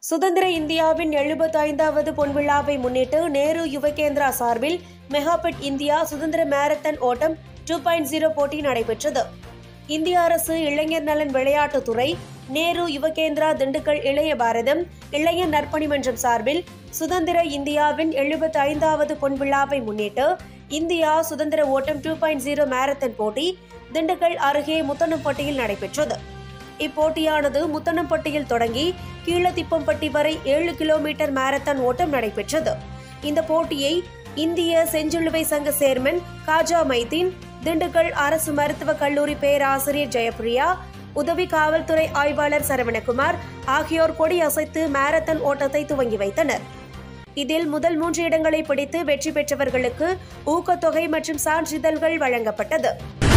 சுதந்திர இந்தியாவின் எழுபத்தைந்தாவது பொன்விழாவை முன்னிட்டு நேரு யுவகேந்திரா சார்பில் மெகாபெட் இந்தியா சுதந்திர மாரத்தான் ஓட்டம் டூ பாயிண்ட் ஜீரோ போட்டி நடைபெற்றது இந்திய அரசு இளைஞர் நலன் விளையாட்டுத்துறை நேரு யுவகேந்திரா திண்டுக்கல் இளைய பாரதம் இளைஞர் நற்பணி மன்றம் சார்பில் சுதந்திர இந்தியாவின் எழுபத்தி ஐந்தாவது பொன்விழாவை முன்னிட்டு இந்தியா சுதந்திர ஓட்டம் டூ பாயிண்ட் ஜீரோ மாரத்தான் போட்டி திண்டுக்கல் அருகே முத்தனம்பட்டியில் நடைபெற்றது இப்போட்டியானது முத்தனம்பட்டியில் தொடங்கி கீழத்திப்பம்பட்டி வரை ஏழு கிலோமீட்டர் மாரத்தான் ஓட்டம் நடைபெற்றது இந்த போட்டியை இந்திய செஞ்சிலுவை சங்க சேர்மன் காஜா மைதீன் திண்டுக்கல் அரசு மருத்துவக் கல்லூரி பேராசிரியர் ஜெயப்பிரியா உதவி காவல்துறை ஆய்வாளர் சரவணகுமார் ஆகியோர் கொடி அசைத்து மாரத்தான் ஓட்டத்தை துவங்கி வைத்தனர் இதில் முதல் மூன்று இடங்களை பிடித்து வெற்றி பெற்றவர்களுக்கு ஊக்கத்தொகை மற்றும் சான்றிதழ்கள் வழங்கப்பட்டது